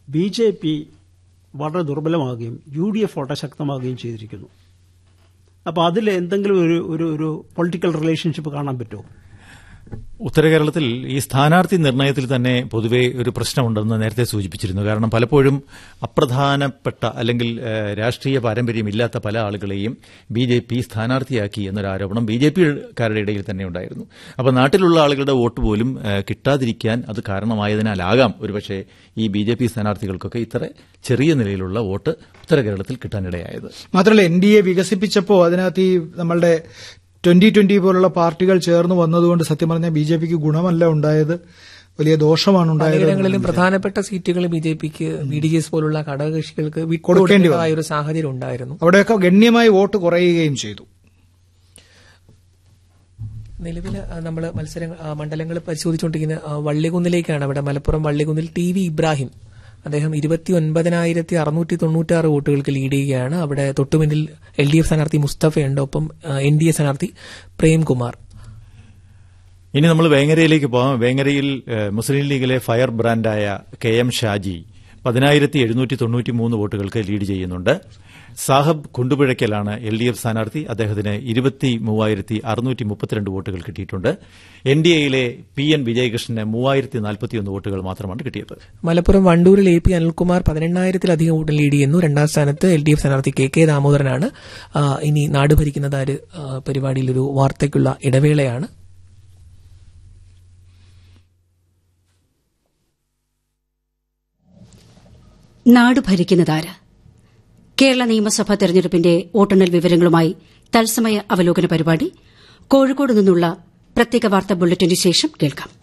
B J P വളരെ ദുർബലമാകുകയും U D F വളരെ ശക്തമാകുകയും ചെയ്തിരിക്കുന്നു അപ്പോൾ അതിൽ എന്തെങ്കിലും ഒരു ഒരു ഒരു പൊളിറ്റിക്കൽ റിലേഷൻഷിപ്പ് കാണാൻ പറ്റുമോ ഉത്തര കേരളത്തിൽ ഈ സ്ഥാനാർത്ഥി നിർണയത്തിൽ തന്നെ പൊതുവെ ഒരു പ്രശ്നമുണ്ടെന്ന് നേരത്തെ സൂചിപ്പിച്ചിരുന്നു കാരണം പലപ്പോഴും അപ്രധാനപ്പെട്ട അല്ലെങ്കിൽ ഏഹ്, രാഷ്ട്രീയ പാരമ്പര്യമില്ലാത്ത പല ആളുകളെയും ബി ജെ പി സ്ഥാനാർത്ഥിയാക്കി എന്നൊരു ആരോപണം ബി ജെ പിക്കാരുടെ ഇടയിൽ തന്നെ ഉണ്ടായിരുന്നു അപ്പോൾ നാട്ടിലുള്ള ആളുകളുടെ വോട്ട് പോലും ഏഹ്, കിട്ടാതിരിക്കാൻ അത് കാരണമായതിനാലാകാം ഒരുപക്ഷെ ഈ ബി ജെ പി സ്ഥാനാർത്ഥികൾക്കൊക്കെ ഇത്ര ചെറിയ നിലയിലുള്ള വോട്ട് ഉത്തര കേരളത്തിൽ കിട്ടാനിടയായത് മാത്രമല്ല എൻ ഡി എ വികസിപ്പിച്ചപ്പോൾ അതിനകത്ത് ഈ നമ്മളുടെ ട്വന്റി ട്വന്റി പോലുള്ള പാർട്ടികൾ ചേർന്ന് വന്നതുകൊണ്ട് സത്യം പറഞ്ഞാൽ ബി ജെ പിക്ക് ഗുണമല്ല ഉണ്ടായത് വലിയ ദോഷമാണ് ഉണ്ടായത് പലയിടങ്ങളിലും പ്രധാനപ്പെട്ട സീറ്റുകൾ ബി ജെ പിക്ക് ബി ഡി എസ് പോലുള്ള ഘടകകക്ഷികൾക്ക് കൊടുക്കേണ്ടി വിട്ടുകൊടുക്കേണ്ടതായ ഒരു സാഹചര്യം ഉണ്ടായിരുന്നു അവിടെയൊക്കെ ഗണ്യമായി വോട്ട് കുറയുകയും ചെയ്തു നിലവിൽ നമ്മൾ മത്സര മണ്ഡലങ്ങൾ പരിശോധിച്ചുകൊണ്ടിരിക്കുന്ന ആ, വള്ളികുന്നിലേക്കാണ് അവിടെ മലപ്പുറം വള്ളികുന്നിൽ ടി വി ഇബ്രാഹിം അദ്ദേഹം ഇരുപത്തി ഒൻപതിനായിരത്തി അറുന്നൂറ്റി തൊണ്ണൂറ്റാറ് വോട്ടുകൾക്ക് ലീഡ് ചെയ്യുകയാണ് അവിടെ തൊട്ടുമുന്നിൽ എൽ ഡി എഫ് സ്ഥാനാർത്ഥി മുസ്തഫയുണ്ട് ഒപ്പം എൻ ഡി എ സ്ഥാനാർത്ഥി പ്രേംകുമാർ ഇനി നമ്മൾ വേങ്ങരയിലേക്ക് പോകാം വേങ്ങരയിൽ ഏഹ്, മുസ്ലിം ലീഗിലെ ഫയർ ബ്രാൻഡായ കെ എം ഷാജി പതിനായിരത്തി എഴുന്നൂറ്റി തൊണ്ണൂറ്റി മൂന്ന് വോട്ടുകൾക്ക് ലീഡ് ചെയ്യുന്നുണ്ട് സാഹബ് കുണ്ടുപുഴയ്ക്കലാണ് എൽ ഡി എഫ് സ്ഥാനാർത്ഥി അദ്ദേഹത്തിന് ഇരുപത്തി മൂവായിരത്തി അറുന്നൂറ്റി മുപ്പത്തിരണ്ട് വോട്ടുകൾ കിട്ടിയിട്ടുണ്ട് എൻ ഡി എയിലെ പി എൻ വിജയകൃഷ്ണന് മൂവായിരത്തി നാൽപ്പത്തിയൊന്ന് വോട്ടുകൾ മാത്രമാണ് കിട്ടിയത് മലപ്പുറം വണ്ടൂരിൽ എ പി അനിൽകുമാർ പതിനെണ്ണായിരത്തിലധികം വോട്ട് ലീഡ് ചെയ്യുന്നു രണ്ടാം സ്ഥാനത്ത് എൽ ഡി എഫ് സ്ഥാനാർത്ഥി കെ കെ ദാമോദരനാണ് ആ, ഇനി നാട് ഭരിക്കുന്നതാര് ആ, പരിപാടിയിൽ ഒരു വാർത്തയ്ക്കുള്ള ഇടവേളയാണ് നാട് ഭരിക്കുന്നതാര് കേരള നിയമസഭാ തെരഞ്ഞെടുപ്പിന്റെ വോട്ടെണ്ണൽ വിവരങ്ങളുമായി തത്സമയ അവലോകന പരിപാടി കോഴിക്കോട് നിന്നുള്ള പ്രത്യേക വാർത്താ ബുള്ളറ്റിന് ശേഷം കേൾക്കാം